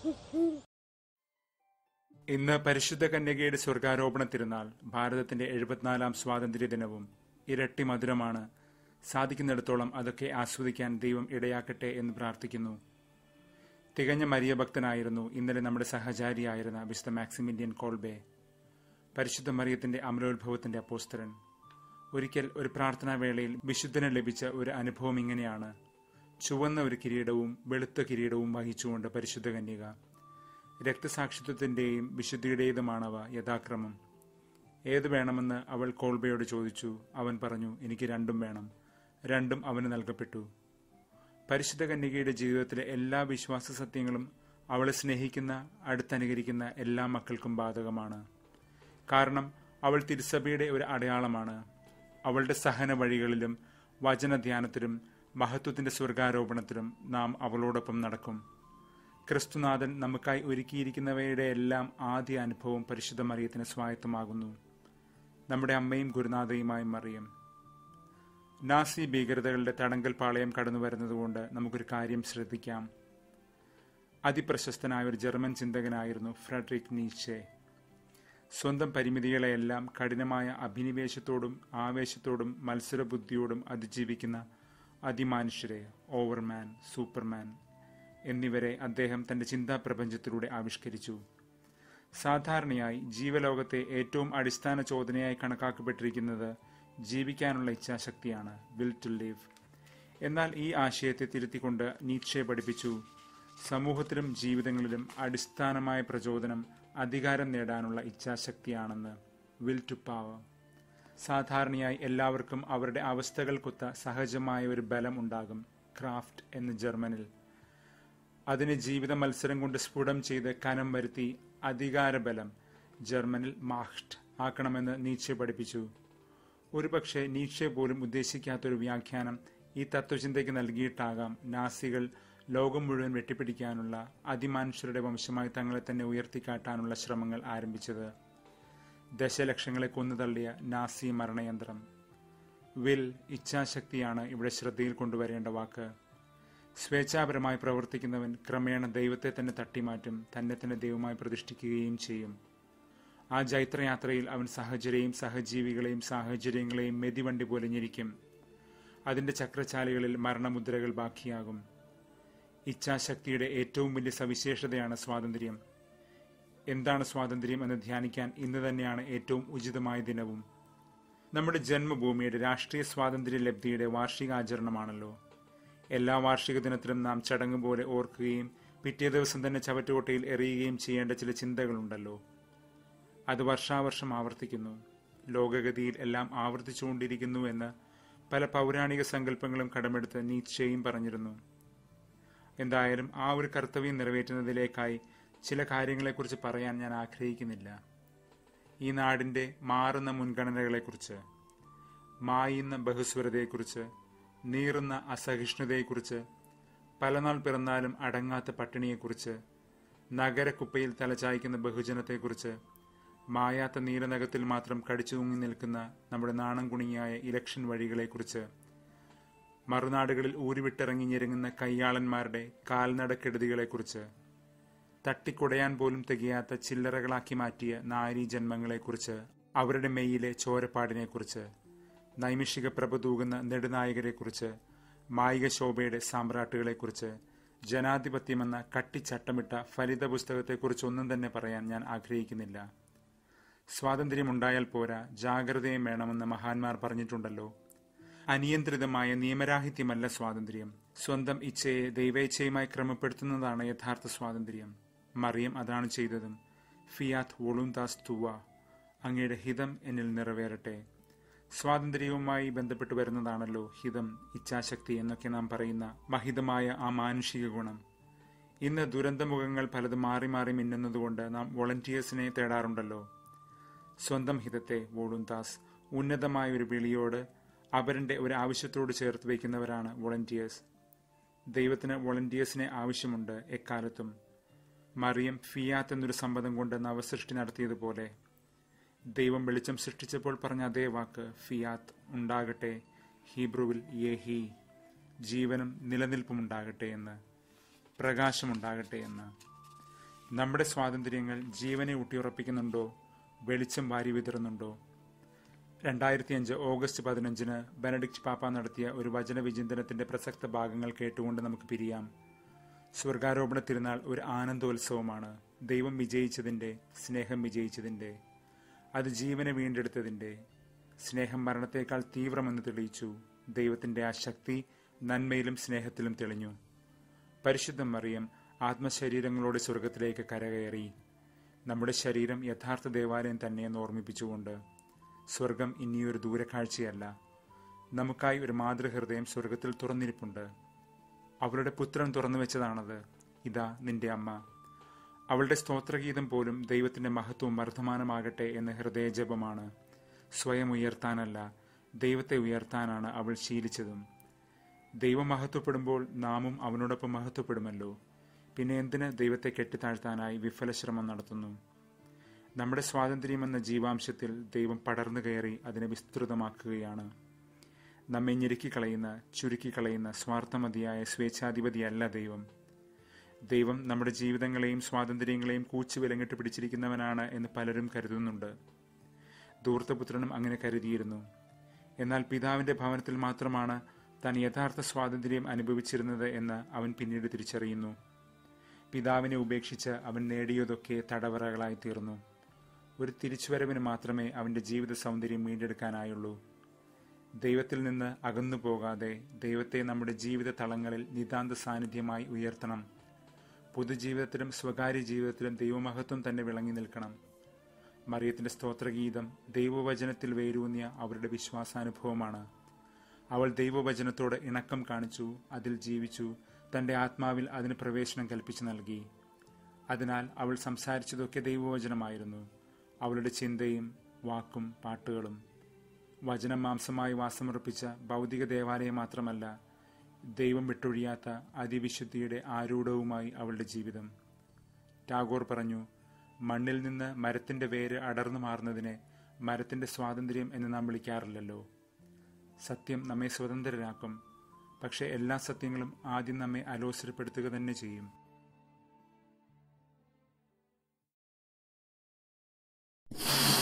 ഇന്ന് പരിശുദ്ധ കന്യകയുടെ സ്വർഗാരോപണ തിരുനാൾ ഭാരതത്തിന്റെ എഴുപത്തിനാലാം സ്വാതന്ത്ര്യ ദിനവും ഇരട്ടി മധുരമാണ് സാധിക്കുന്നിടത്തോളം അതൊക്കെ ആസ്വദിക്കാൻ ദൈവം ഇടയാക്കട്ടെ എന്ന് പ്രാർത്ഥിക്കുന്നു തികഞ്ഞ മരിയഭക്തനായിരുന്നു ഇന്നലെ നമ്മുടെ സഹചാരിയായിരുന്ന വിശുദ്ധ മാക്സിമിലിയൻ കോൾബെ പരിശുദ്ധ മറിയത്തിന്റെ അമലോത്ഭവത്തിന്റെ അപ്പോസ്തരൻ ഒരിക്കൽ ഒരു പ്രാർത്ഥനാ വേളയിൽ വിശുദ്ധന് ലഭിച്ച ഒരു അനുഭവം ഇങ്ങനെയാണ് ചുവന്ന ഒരു കിരീടവും വെളുത്ത കിരീടവും വഹിച്ചുകൊണ്ട് പരിശുദ്ധ കന്യക രക്തസാക്ഷിത്വത്തിന്റെയും വിശുദ്ധിയുടേതുമാണവ യഥാക്രമം ഏത് വേണമെന്ന് അവൾ കോൾബയോട് ചോദിച്ചു അവൻ പറഞ്ഞു എനിക്ക് രണ്ടും വേണം രണ്ടും അവന് നൽകപ്പെട്ടു പരിശുദ്ധ കന്യകയുടെ ജീവിതത്തിലെ എല്ലാ വിശ്വാസ സത്യങ്ങളും അവളെ സ്നേഹിക്കുന്ന അടുത്തനുകരിക്കുന്ന എല്ലാ മക്കൾക്കും ബാധകമാണ് കാരണം അവൾ തിരുസഭയുടെ ഒരു അടയാളമാണ് അവളുടെ സഹന വഴികളിലും വചനധ്യാനത്തിലും മഹത്വത്തിന്റെ സ്വർഗാരോപണത്തിലും നാം അവളോടൊപ്പം നടക്കും ക്രിസ്തുനാഥൻ നമുക്കായി ഒരുക്കിയിരിക്കുന്നവയുടെ എല്ലാം ആദ്യ അനുഭവം പരിശുദ്ധ മറിയത്തിന് സ്വായത്തമാകുന്നു നമ്മുടെ അമ്മയും ഗുരുനാഥയുമായി മറിയം നാസി ഭീകരതകളുടെ തടങ്കൽ പാളയം കടന്നു വരുന്നതുകൊണ്ട് നമുക്കൊരു കാര്യം ശ്രദ്ധിക്കാം അതിപ്രശസ്തനായ ഒരു ജർമ്മൻ ചിന്തകനായിരുന്നു ഫ്രെഡറിക് നീച്ചെ സ്വന്തം പരിമിതികളെയെല്ലാം കഠിനമായ അഭിനിവേശത്തോടും ആവേശത്തോടും മത്സരബുദ്ധിയോടും അതിജീവിക്കുന്ന അതിമാനുഷ്യരെ ഓവർമാൻ സൂപ്പർമാൻ എന്നിവരെ അദ്ദേഹം തന്റെ ചിന്താ പ്രപഞ്ചത്തിലൂടെ ആവിഷ്കരിച്ചു സാധാരണയായി ജീവലോകത്തെ ഏറ്റവും അടിസ്ഥാന ചോദനയായി കണക്കാക്കപ്പെട്ടിരിക്കുന്നത് ജീവിക്കാനുള്ള ഇച്ഛാശക്തിയാണ് വിൽ ടു ലിവ് എന്നാൽ ഈ ആശയത്തെ തിരുത്തിക്കൊണ്ട് നീക്ഷെ പഠിപ്പിച്ചു സമൂഹത്തിലും ജീവിതങ്ങളിലും അടിസ്ഥാനമായ പ്രചോദനം അധികാരം നേടാനുള്ള ഇച്ഛാശക്തിയാണെന്ന് വിൽ ടു പാവർ സാധാരണയായി എല്ലാവർക്കും അവരുടെ അവസ്ഥകൾക്കൊത്ത സഹജമായ ഒരു ബലം ഉണ്ടാകും ക്രാഫ്റ്റ് എന്ന് ജർമ്മനിൽ അതിന് ജീവിത മത്സരം കൊണ്ട് സ്ഫുടം ചെയ്ത് കനം വരുത്തി അധികാരബലം ജർമ്മനിൽ മാഹ്റ്റ് ആക്കണമെന്ന് നീച്ചെ പഠിപ്പിച്ചു ഒരുപക്ഷെ നീച്ചെ പോലും ഉദ്ദേശിക്കാത്തൊരു വ്യാഖ്യാനം ഈ തത്വചിന്തയ്ക്ക് നൽകിയിട്ടാകാം നാസികൾ ലോകം മുഴുവൻ വെട്ടിപ്പിടിക്കാനുള്ള അതിമാനുഷ്യരുടെ വംശമായി തങ്ങളെ തന്നെ ഉയർത്തിക്കാട്ടാനുള്ള ശ്രമങ്ങൾ ആരംഭിച്ചത് ദശലക്ഷങ്ങളെ കൊന്നുതള്ളിയ നാസി മരണയന്ത്രം വിൽ ഇച്ഛാശക്തിയാണ് ഇവിടെ ശ്രദ്ധയിൽ കൊണ്ടുവരേണ്ട വാക്ക് സ്വേച്ഛാപരമായി പ്രവർത്തിക്കുന്നവൻ ക്രമേണ ദൈവത്തെ തന്നെ തട്ടിമാറ്റും തന്നെ തന്നെ ദൈവമായി പ്രതിഷ്ഠിക്കുകയും ചെയ്യും ആ ജൈത്രയാത്രയിൽ അവൻ സഹചരെയും സഹജീവികളെയും സാഹചര്യങ്ങളെയും മെതിവണ്ടി പോലെ ഞെരിക്കും അതിന്റെ ചക്രചാലികളിൽ മരണമുദ്രകൾ ബാക്കിയാകും ഇച്ഛാശക്തിയുടെ ഏറ്റവും വലിയ സവിശേഷതയാണ് സ്വാതന്ത്ര്യം എന്താണ് സ്വാതന്ത്ര്യം എന്ന് ധ്യാനിക്കാൻ ഇന്ന് തന്നെയാണ് ഏറ്റവും ഉചിതമായ ദിനവും നമ്മുടെ ജന്മഭൂമിയുടെ രാഷ്ട്രീയ സ്വാതന്ത്ര്യ ലബ്ധിയുടെ വാർഷികാചരണമാണല്ലോ എല്ലാ വാർഷിക ദിനത്തിലും നാം ചടങ്ങ് പോലെ ഓർക്കുകയും പിറ്റേ ദിവസം തന്നെ ചവറ്റുകൊട്ടയിൽ എറിയുകയും ചെയ്യേണ്ട ചില ചിന്തകളുണ്ടല്ലോ അത് വർഷാവർഷം ആവർത്തിക്കുന്നു ലോകഗതിയിൽ എല്ലാം ആവർത്തിച്ചുകൊണ്ടിരിക്കുന്നു എന്ന് പല പൗരാണിക സങ്കല്പങ്ങളും കടമെടുത്ത് നീച്ചയും പറഞ്ഞിരുന്നു എന്തായാലും ആ ഒരു കർത്തവ്യം നിറവേറ്റുന്നതിലേക്കായി ചില കാര്യങ്ങളെക്കുറിച്ച് പറയാൻ ഞാൻ ആഗ്രഹിക്കുന്നില്ല ഈ നാടിന്റെ മാറുന്ന മുൻഗണനകളെക്കുറിച്ച് മായുന്ന ബഹുസ്വരതയെക്കുറിച്ച് നീറുന്ന അസഹിഷ്ണുതയെക്കുറിച്ച് പലനാൾ പിറന്നാലും അടങ്ങാത്ത പട്ടിണിയെക്കുറിച്ച് നഗരക്കുപ്പയിൽ തലചായ്ക്കുന്ന ബഹുജനത്തെക്കുറിച്ച് മായാത്ത നീലനഖത്തിൽ മാത്രം കടിച്ചു തൂങ്ങി നിൽക്കുന്ന നമ്മുടെ നാണം കുണിയായ ഇലക്ഷൻ വഴികളെക്കുറിച്ച് മറുനാടുകളിൽ ഊരിവിട്ടിറങ്ങി ഞെരുങ്ങുന്ന കയ്യാളന്മാരുടെ കാൽനടക്കെടുതികളെക്കുറിച്ച് തട്ടിക്കുടയാൻ പോലും തികയാത്ത ചില്ലറകളാക്കി മാറ്റിയ നാരി ജന്മങ്ങളെക്കുറിച്ച് അവരുടെ മെയ്യിലെ ചോരപ്പാടിനെക്കുറിച്ച് നൈമിഷിക പ്രഭ തൂകുന്ന നെടുനായകരെക്കുറിച്ച് മായിക ശോഭയുടെ സാമ്രാട്ടുകളെക്കുറിച്ച് ജനാധിപത്യമെന്ന കട്ടിച്ചട്ടമിട്ട ഫലിത പുസ്തകത്തെക്കുറിച്ചൊന്നും തന്നെ പറയാൻ ഞാൻ ആഗ്രഹിക്കുന്നില്ല സ്വാതന്ത്ര്യമുണ്ടായാൽ പോരാ ജാഗ്രതയും വേണമെന്ന് മഹാന്മാർ പറഞ്ഞിട്ടുണ്ടല്ലോ അനിയന്ത്രിതമായ നിയമരാഹിത്യമല്ല സ്വാതന്ത്ര്യം സ്വന്തം ഇച്ഛയെ ദൈവേച്ഛയുമായി ക്രമപ്പെടുത്തുന്നതാണ് യഥാർത്ഥ സ്വാതന്ത്ര്യം മറിയം അതാണ് ചെയ്തതും ഫിയാത്ത് വോളുന്താസ് തുവ അങ്ങയുടെ ഹിതം എന്നിൽ നിറവേറട്ടെ സ്വാതന്ത്ര്യവുമായി ബന്ധപ്പെട്ടു വരുന്നതാണല്ലോ ഹിതം ഇച്ഛാശക്തി എന്നൊക്കെ നാം പറയുന്ന മഹിതമായ ആ മാനുഷിക ഗുണം ഇന്ന് ദുരന്തമുഖങ്ങൾ പലതും മാറി മാറി മിന്നുന്നതുകൊണ്ട് നാം വോളണ്ടിയേഴ്സിനെ തേടാറുണ്ടല്ലോ സ്വന്തം ഹിതത്തെ വോളുന്താസ് ഉന്നതമായ ഒരു വിളിയോട് അവരുടെ ഒരു ആവശ്യത്തോട് ചേർത്ത് വയ്ക്കുന്നവരാണ് വോളണ്ടിയേഴ്സ് ദൈവത്തിന് വോളണ്ടിയേഴ്സിനെ ആവശ്യമുണ്ട് എക്കാലത്തും മറിയം ഫിയാത്ത് എന്നൊരു സമ്മതം കൊണ്ട് നവസൃഷ്ടി നടത്തിയതുപോലെ ദൈവം വെളിച്ചം സൃഷ്ടിച്ചപ്പോൾ പറഞ്ഞ അതേ വാക്ക് ഫിയാത്ത് ഉണ്ടാകട്ടെ ഹീബ്രുവിൽ യേഹി ജീവനും നിലനിൽപ്പും ഉണ്ടാകട്ടെ എന്ന് പ്രകാശമുണ്ടാകട്ടെ എന്ന് നമ്മുടെ സ്വാതന്ത്ര്യങ്ങൾ ജീവനെ ഊട്ടിയുറപ്പിക്കുന്നുണ്ടോ വെളിച്ചം വാരി വിതറുന്നുണ്ടോ രണ്ടായിരത്തി അഞ്ച് ഓഗസ്റ്റ് പതിനഞ്ചിന് ബെനഡിക്റ്റ് പാപ്പ നടത്തിയ ഒരു വചന വിചിന്തനത്തിന്റെ പ്രസക്ത ഭാഗങ്ങൾ കേട്ടുകൊണ്ട് നമുക്ക് പിരിയാം സ്വർഗാരോപണ തിരുനാൾ ഒരു ആനന്ദോത്സവമാണ് ദൈവം വിജയിച്ചതിന്റെ സ്നേഹം വിജയിച്ചതിന്റെ അത് ജീവനെ വീണ്ടെടുത്തതിന്റെ സ്നേഹം മരണത്തേക്കാൾ തീവ്രമെന്ന് തെളിയിച്ചു ദൈവത്തിന്റെ ആ ശക്തി നന്മയിലും സ്നേഹത്തിലും തെളിഞ്ഞു പരിശുദ്ധ മറിയം ആത്മശരീരങ്ങളോട് സ്വർഗത്തിലേക്ക് കരകയറി നമ്മുടെ ശരീരം യഥാർത്ഥ ദേവാലയം തന്നെയെന്ന് ഓർമ്മിപ്പിച്ചുകൊണ്ട് സ്വർഗം ഇനിയൊരു ദൂരക്കാഴ്ചയല്ല നമുക്കായി ഒരു മാതൃഹൃദയം സ്വർഗത്തിൽ തുറന്നിരിപ്പുണ്ട് അവളുടെ പുത്രൻ തുറന്നു വെച്ചതാണത് ഇതാ നിന്റെ അമ്മ അവളുടെ സ്തോത്രഗീതം പോലും ദൈവത്തിന്റെ മഹത്വം വർദ്ധമാനമാകട്ടെ എന്ന ഹൃദയജപമാണ് സ്വയം ഉയർത്താനല്ല ദൈവത്തെ ഉയർത്താനാണ് അവൾ ശീലിച്ചതും ദൈവം മഹത്വപ്പെടുമ്പോൾ നാമും അവനോടൊപ്പം മഹത്വപ്പെടുമല്ലോ പിന്നെ എന്തിന് ദൈവത്തെ കെട്ടിത്താഴ്ത്താനായി വിഫല ശ്രമം നടത്തുന്നു നമ്മുടെ സ്വാതന്ത്ര്യം എന്ന ജീവാംശത്തിൽ ദൈവം പടർന്നു കയറി അതിനെ വിസ്തൃതമാക്കുകയാണ് നമ്മെ ഞെരുക്കിക്കളയുന്ന ചുരുക്കിക്കളയുന്ന സ്വാർത്ഥമതിയായ സ്വേച്ഛാധിപതിയല്ല ദൈവം ദൈവം നമ്മുടെ ജീവിതങ്ങളെയും സ്വാതന്ത്ര്യങ്ങളെയും കൂച്ചു വിലങ്ങിട്ട് പിടിച്ചിരിക്കുന്നവനാണ് എന്ന് പലരും കരുതുന്നുണ്ട് ധൂർത്തപുത്രനും അങ്ങനെ കരുതിയിരുന്നു എന്നാൽ പിതാവിന്റെ ഭവനത്തിൽ മാത്രമാണ് താൻ യഥാർത്ഥ സ്വാതന്ത്ര്യം അനുഭവിച്ചിരുന്നത് എന്ന് അവൻ പിന്നീട് തിരിച്ചറിയുന്നു പിതാവിനെ ഉപേക്ഷിച്ച് അവൻ നേടിയതൊക്കെ തടവറകളായി തീർന്നു ഒരു തിരിച്ചുവരവിന് മാത്രമേ അവന്റെ ജീവിത സൗന്ദര്യം വീണ്ടെടുക്കാനായുള്ളൂ ദൈവത്തിൽ നിന്ന് അകന്നു പോകാതെ ദൈവത്തെ നമ്മുടെ ജീവിത തളങ്ങളിൽ നിതാന്ത സാന്നിധ്യമായി ഉയർത്തണം പൊതുജീവിതത്തിലും സ്വകാര്യ ജീവിതത്തിലും ദൈവമഹത്വം തന്നെ വിളങ്ങി നിൽക്കണം മറിയത്തിന്റെ സ്തോത്രഗീതം ദൈവവചനത്തിൽ വേരൂന്നിയ അവരുടെ വിശ്വാസാനുഭവമാണ് അവൾ ദൈവവചനത്തോട് ഇണക്കം കാണിച്ചു അതിൽ ജീവിച്ചു തന്റെ ആത്മാവിൽ അതിന് പ്രവേശനം കൽപ്പിച്ചു നൽകി അതിനാൽ അവൾ സംസാരിച്ചതൊക്കെ ദൈവവചനമായിരുന്നു അവളുടെ ചിന്തയും വാക്കും പാട്ടുകളും വചനം മാംസമായി വാസമുറപ്പിച്ച ഭൗതിക ദേവാലയം മാത്രമല്ല ദൈവം വിട്ടൊഴിയാത്ത അതിവിശുദ്ധിയുടെ ആരൂഢവുമായി അവളുടെ ജീവിതം ടാഗോർ പറഞ്ഞു മണ്ണിൽ നിന്ന് മരത്തിന്റെ വേര് അടർന്നു മാറുന്നതിനെ മരത്തിന്റെ സ്വാതന്ത്ര്യം എന്ന് നാം വിളിക്കാറില്ലല്ലോ സത്യം നമ്മെ സ്വതന്ത്രരാക്കും പക്ഷെ എല്ലാ സത്യങ്ങളും ആദ്യം നമ്മെ അലോസരപ്പെടുത്തുക തന്നെ ചെയ്യും